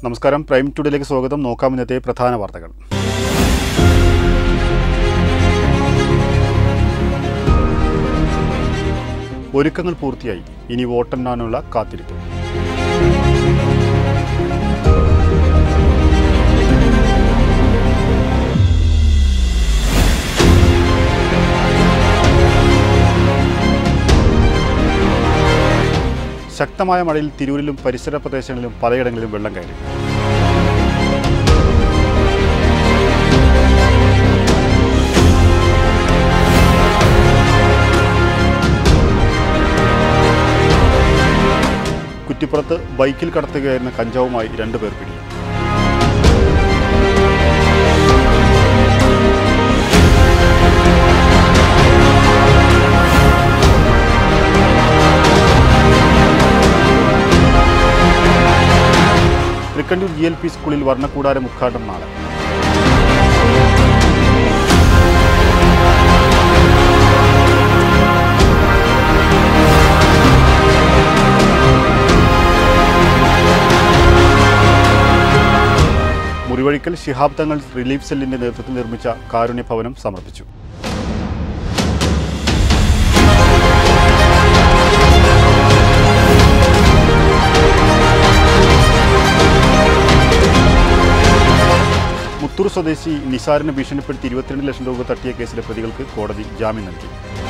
നമസ്കാരം പ്രൈം ടുഡിലേക്ക് സ്വാഗതം നോക്കാം ഇന്നത്തെ പ്രധാന വാർത്തകൾ ഒരുക്കങ്ങൾ പൂർത്തിയായി ഇനി വോട്ടെണ്ണാനുള്ള കാത്തിരിപ്പ് ശക്തമായ മഴയിൽ തിരൂരിലും പരിസര പ്രദേശങ്ങളിലും പലയിടങ്ങളിലും വെള്ളം കയറി കുറ്റിപ്പുറത്ത് ബൈക്കിൽ കടത്തുകയായിരുന്ന കഞ്ചാവുമായി രണ്ടുപേർ പിടി തൃക്കണ്ടൂർ ജി എൽ പി സ്കൂളിൽ വർണ്ണക്കൂടാരം ഉദ്ഘാടനം നാളെ മുറിവഴിക്കൽ ശിഹാബ് തങ്ങൾ റിലീഫ് സെല്ലിന്റെ നേതൃത്വത്തിൽ നിർമ്മിച്ച കാരുണ്യ ഭവനം സമർപ്പിച്ചു മുത്തൂർ സ്വദേശി നിസാറിനെ ഭീഷണിപ്പെടുത്തി ഇരുപത്തിരണ്ട് ലക്ഷം രൂപ തട്ടിയ കേസിലെ പ്രതികൾക്ക് കോടതി ജാമ്യം നൽകി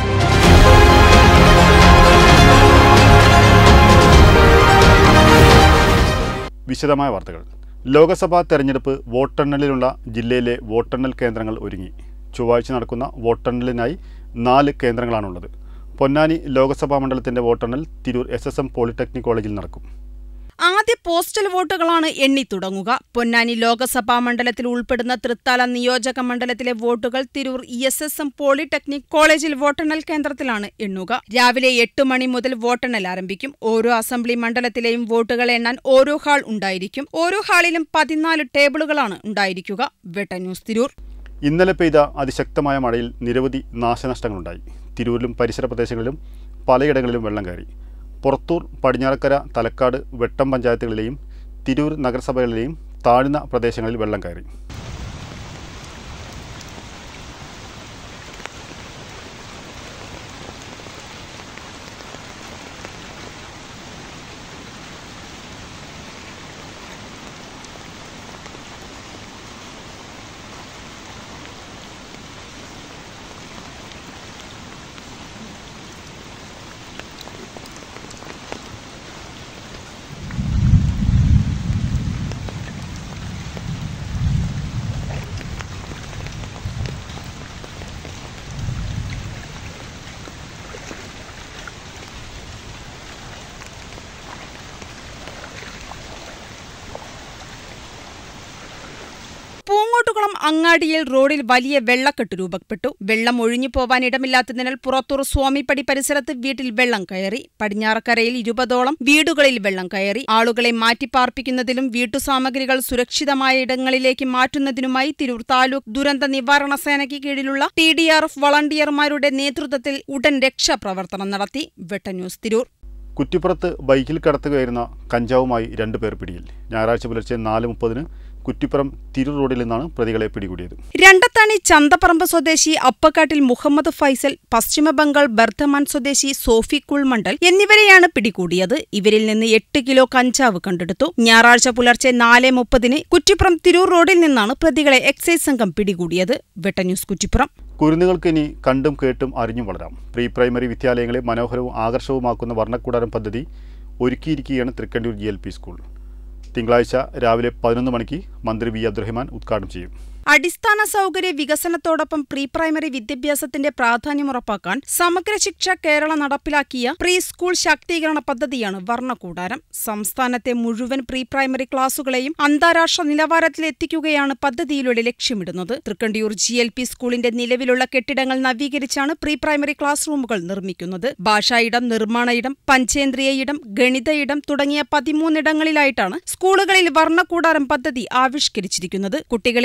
വിശദമായ വാർത്തകൾ ലോക്സഭാ തെരഞ്ഞെടുപ്പ് വോട്ടെണ്ണലിനുള്ള ജില്ലയിലെ വോട്ടെണ്ണൽ കേന്ദ്രങ്ങൾ ഒരുങ്ങി ചൊവ്വാഴ്ച നടക്കുന്ന വോട്ടെണ്ണലിനായി നാല് കേന്ദ്രങ്ങളാണുള്ളത് പൊന്നാനി ലോക്സഭാ മണ്ഡലത്തിന്റെ വോട്ടെണ്ണൽ Tirur S S M polytechnic കോളേജിൽ നടക്കും ആദ്യ പോസ്റ്റൽ വോട്ടുകളാണ് എണ്ണിത്തുടങ്ങുക പൊന്നാനി ലോക്സഭാ മണ്ഡലത്തിൽ ഉൾപ്പെടുന്ന തൃത്താല നിയോജക മണ്ഡലത്തിലെ വോട്ടുകൾ Tirur E S S M polytechnic കോളേജിൽ വോട്ടെണ്ണൽ കേന്ദ്രത്തിലാണ് എണ്ണുക രാവിലെ എട്ട് മണി മുതൽ വോട്ടെണ്ണൽ ആരംഭിക്കും ഓരോ അസംബ്ലി മണ്ഡലത്തിലെയും വോട്ടുകൾ എണ്ണാൻ ഓരോ ഹാൾ ഉണ്ടായിരിക്കും ഓരോ ഹാളിലും പതിനാല് ടേബിളുകളാണ് ഉണ്ടായിരിക്കുക വെട്ട ന്യൂസ് തിരൂർ ഇന്നലെ പെയ്ത അതിശക്തമായ മഴയിൽ നിരവധി നാശനഷ്ടങ്ങളുണ്ടായി തിരൂരിലും പരിസര പ്രദേശങ്ങളിലും പലയിടങ്ങളിലും വെള്ളം കയറി പുറത്തൂർ പടിഞ്ഞാറക്കര തലക്കാട് വെട്ടം പഞ്ചായത്തുകളിലെയും തിരൂർ നഗരസഭകളിലെയും താഴ്ന്ന പ്രദേശങ്ങളിൽ വെള്ളം കയറി പൂങ്ങോട്ടുകുളം അങ്ങാടിയിൽ റോഡിൽ വലിയ വെള്ളക്കെട്ട് രൂപപ്പെട്ടു വെള്ളം ഒഴിഞ്ഞു പോവാൻ ഇടമില്ലാത്തതിനാൽ പുറത്തൂർ സ്വാമിപ്പടി പരിസരത്ത് വീട്ടിൽ വെള്ളം കയറി പടിഞ്ഞാറക്കരയിൽ ഇരുപതോളം വീടുകളിൽ വെള്ളം കയറി ആളുകളെ മാറ്റിപ്പാർപ്പിക്കുന്നതിലും വീട്ടുസാമഗ്രികൾ സുരക്ഷിതമായ ഇടങ്ങളിലേക്ക് മാറ്റുന്നതിനുമായി തിരൂർ താലൂക്ക് ദുരന്ത നിവാരണ സേനയ്ക്ക് കീഴിലുള്ള ടി ഡി ആർ എഫ് വളണ്ടിയർമാരുടെ നേതൃത്വത്തിൽ ഉടൻ രക്ഷാപ്രവർത്തനം നടത്തി വെട്ട ന്യൂസ് തിരൂർ കുറ്റിപ്പുറത്ത് ബൈക്കിൽ കടത്തുകയായിരുന്ന കഞ്ചാവുമായി രണ്ടുപേർ പിടിയിൽ ഞായറാഴ്ച പുലർച്ചെ നാല് മുപ്പതിന് കുറ്റിപ്പുറം തിരൂർ റോഡിൽ നിന്നാണ് പ്രതികളെ പിടികൂടിയത് രണ്ടത്താണി ചന്തപ്പറമ്പ് സ്വദേശി അപ്പക്കാട്ടിൽ മുഹമ്മദ് ഫൈസൽ പശ്ചിമബംഗാൾ ബർദ്ധമാൻ സ്വദേശി സോഫി കുൾമണ്ഡൽ എന്നിവരെയാണ് പിടികൂടിയത് ഇവരിൽ നിന്ന് എട്ട് കിലോ കഞ്ചാവ് കണ്ടെടുത്തു ഞായറാഴ്ച പുലർച്ചെ നാല് മുപ്പതിന് കുറ്റിപ്പുറം തിരൂർ റോഡിൽ നിന്നാണ് പ്രതികളെ എക്സൈസ് സംഘം പിടികൂടിയത് വെട്ട ന്യൂസ് കുറ്റിപ്പുറം കുരുന്നുകൾക്ക് ഇനി കണ്ടും കേട്ടും അറിഞ്ഞും വളരാം പ്രീ പ്രൈമറി വിദ്യാലയങ്ങളെ മനോഹരവും ആകർഷകവുമാക്കുന്ന വർണ്ണക്കൂടാരം പദ്ധതി ഒരുക്കിയിരിക്കുകയാണ് Thrikkandur G L P school തിങ്കളാഴ്ച രാവിലെ പതിനൊന്ന് മണിക്ക് മന്ത്രി വി അബ്ദുറഹ്മാൻ ഉദ്ഘാടനം ചെയ്യും അടിസ്ഥാന സൗകര്യ വികസനത്തോടൊപ്പം പ്രീ പ്രൈമറി വിദ്യാഭ്യാസത്തിന്റെ പ്രാധാന്യം ഉറപ്പാക്കാൻ സമഗ്ര ശിക്ഷ കേരള നടപ്പിലാക്കിയ പ്രീ സ്കൂൾ ശാക്തീകരണ പദ്ധതിയാണ് വർണ്ണക്കൂടാരം സംസ്ഥാനത്തെ മുഴുവൻ പ്രീ പ്രൈമറി ക്ലാസുകളെയും അന്താരാഷ്ട്ര നിലവാരത്തിലെത്തിക്കുകയാണ് പദ്ധതിയിലൂടെ ലക്ഷ്യമിടുന്നത് തൃക്കണ്ടിയൂർ ജി എൽ പി സ്കൂളിന്റെ നിലവിലുള്ള കെട്ടിടങ്ങൾ നവീകരിച്ചാണ് പ്രീ പ്രൈമറി ക്ലാസ് റൂമുകൾ നിർമ്മിക്കുന്നത് ഭാഷാ ഇടം നിർമ്മാണ ഇടം പഞ്ചേന്ദ്രിയ ഇടം ഗണിത ഇടം തുടങ്ങിയ പതിമൂന്നിടങ്ങളിലായിട്ടാണ് സ്കൂളുകളിൽ വർണ്ണക്കൂടാരം പദ്ധതി ആവിഷ്കരിച്ചിരിക്കുന്നത് കുട്ടികളെ ആകർഷിക്കുന്ന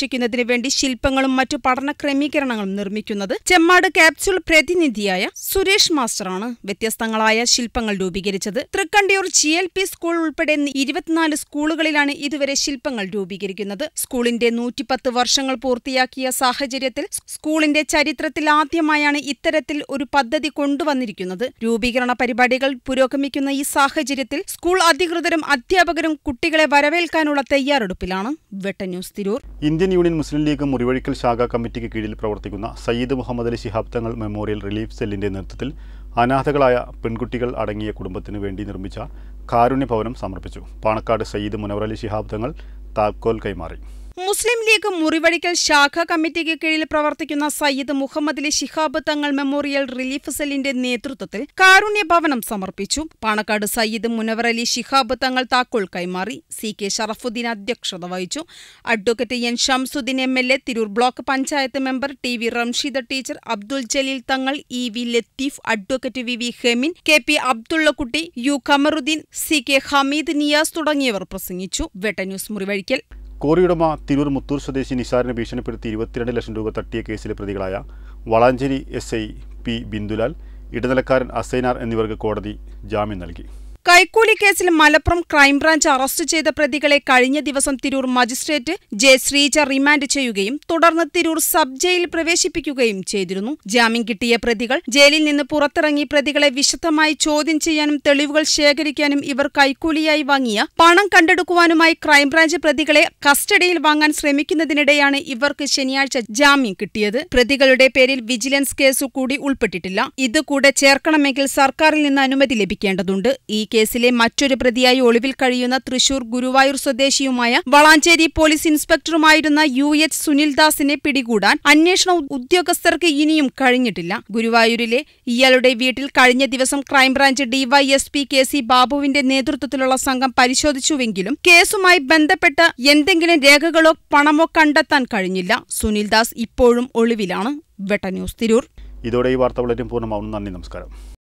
പ്രദർശിക്കുന്നതിന് വേണ്ടി ശില്പങ്ങളും മറ്റു പഠന ക്രമീകരണങ്ങളും നിർമ്മിക്കുന്നത് ചെമ്മാട് ക്യാപ്സ്യൂൾ പ്രതിനിധിയായ സുരേഷ് മാസ്റ്ററാണ് വ്യത്യസ്തങ്ങളായ ശില്പങ്ങൾ രൂപീകരിച്ചത് Thrikkandiyur G L P school ഉൾപ്പെടെ ഇരുപത്തിനാല് സ്കൂളുകളിലാണ് ഇതുവരെ ശില്പങ്ങൾ രൂപീകരിക്കുന്നത് സ്കൂളിന്റെ നൂറ്റിപ്പത്ത് വർഷങ്ങൾ പൂർത്തിയാക്കിയ സാഹചര്യത്തിൽ സ്കൂളിന്റെ ചരിത്രത്തിൽ ആദ്യമായാണ് ഇത്തരത്തിൽ ഒരു പദ്ധതി കൊണ്ടുവന്നിരിക്കുന്നത് രൂപീകരണ പരിപാടികൾ പുരോഗമിക്കുന്ന ഈ സാഹചര്യത്തിൽ സ്കൂൾ അധികൃതരും അധ്യാപകരും കുട്ടികളെ വരവേൽക്കാനുള്ള തയ്യാറെടുപ്പിലാണ് വെട്ട ന്യൂസ് തിരൂർ ഇന്ത്യൻ യൂണിയൻ മുസ്ലിം ലീഗ് മുറിവഴിക്കൽ ശാഖാ കമ്മിറ്റിക്ക് കീഴിൽ പ്രവർത്തിക്കുന്ന സയ്യിദ് മുഹമ്മദ് അലി ശിഹാബ് തങ്ങൾ മെമ്മോറിയൽ റിലീഫ് സെല്ലിന്റെ നേതൃത്വത്തിൽ അനാഥകളായ പെൺകുട്ടികൾ അടങ്ങിയ കുടുംബത്തിന് വേണ്ടി നിർമ്മിച്ച കാരുണ്യ ഭവനം സമർപ്പിച്ചു പാണക്കാട് സയ്യിദ് മുനവർ അലി ശിഹാബ് തങ്ങൾ താക്കോൽ കൈമാറി മുസ്ലിം ലീഗ് മുറിവഴിക്കൽ ശാഖാ കമ്മിറ്റിക്ക് കീഴിൽ പ്രവർത്തിക്കുന്ന സയ്യിദ് മുഹമ്മദ് അലി ശിഹാബ് തങ്ങൾ മെമ്മോറിയൽ റിലീഫ് സെല്ലിന്റെ നേതൃത്വത്തിൽ കാരുണ്യ ഭവനം സമർപ്പിച്ചു പാണക്കാട് സയ്യിദ് മുനവർ അലി ശിഹാബ് തങ്ങൾ താക്കോൽ കൈമാറി സി കെ ഷറഫുദ്ദീൻ അധ്യക്ഷത വഹിച്ചു advocate N Shamsuddin M L A Tirur block panchayat member T V Ramsheeda teacher Abdul Jaleel Thangal E V Latheef advocate V V Hemin K P Abdullakutty U Khamaruddin C K Hameed Niyas തുടങ്ങിയവർ പ്രസംഗിച്ചു വെട്ട ന്യൂസ് മുറിവഴിക്കൽ കോറിയുടമ തിരൂർ മുത്തൂർ സ്വദേശി നിസാറിനെ ഭീഷണിപ്പെടുത്തി ഇരുപത്തിരണ്ട് ലക്ഷം രൂപ തട്ടിയ കേസിലെ പ്രതികളായ Valanchery S I P Bindulal ഇടനിലക്കാരൻ അസൈനാർ എന്നിവർക്ക് കോടതി ജാമ്യം നൽകി കൈക്കൂലി കേസിൽ മലപ്പുറം ക്രൈംബ്രാഞ്ച് അറസ്റ്റ് ചെയ്ത പ്രതികളെ കഴിഞ്ഞ ദിവസം Tirur magistrate J Sreeja remand ചെയ്യുകയും തുടർന്ന് തിരൂർ സബ് ജയിലിൽ പ്രവേശിപ്പിക്കുകയും ചെയ്തിരുന്നു ജാമ്യം കിട്ടിയ പ്രതികൾ ജയിലിൽ നിന്ന് പുറത്തിറങ്ങി പ്രതികളെ വിശദമായി ചോദ്യം ചെയ്യാനും തെളിവുകൾ ശേഖരിക്കാനും ഇവർ കൈക്കൂലിയായി വാങ്ങിയ പണം കണ്ടെടുക്കുവാനുമായി ക്രൈംബ്രാഞ്ച് പ്രതികളെ കസ്റ്റഡിയിൽ വാങ്ങാൻ ശ്രമിക്കുന്നതിനിടെയാണ് ഇവർക്ക് ശനിയാഴ്ച ജാമ്യം കിട്ടിയത് പ്രതികളുടെ പേരിൽ വിജിലൻസ് കേസ് കൂടി ഉൾപ്പെട്ടിട്ടില്ല ഇത് കൂടെ ചേർക്കണമെങ്കിൽ സർക്കാരിൽ നിന്ന് അനുമതി ലഭിക്കേണ്ടതുണ്ട് ഈ കേസിലെ മറ്റൊരു പ്രതിയായി ഒളിവിൽ കഴിയുന്ന തൃശൂർ ഗുരുവായൂർ സ്വദേശിയുമായ വളാഞ്ചേരി പോലീസ് ഇൻസ്പെക്ടറുമായിരുന്ന യു എച്ച് സുനിൽദാസിനെ പിടികൂടാൻ അന്വേഷണ ഉദ്യോഗസ്ഥർക്ക് ഇനിയും കഴിഞ്ഞിട്ടില്ല ഗുരുവായൂരിലെ ഇയാളുടെ വീട്ടിൽ കഴിഞ്ഞ ദിവസം ക്രൈംബ്രാഞ്ച് ഡിവൈഎസ്പി കെ സി ബാബുവിന്റെ നേതൃത്വത്തിലുള്ള സംഘം പരിശോധിച്ചുവെങ്കിലും കേസുമായി ബന്ധപ്പെട്ട എന്തെങ്കിലും രേഖകളോ പണമോ കണ്ടെത്താൻ കഴിഞ്ഞില്ല സുനിൽദാസ് ഇപ്പോഴും ഒളിവിലാണ് വെട്ട ന്യൂസ് തിരൂർ ഇതോടെ ഈ വാർത്ത വളരെ പൂർണ്ണമാവുന്നു നന്ദി നമസ്കാരം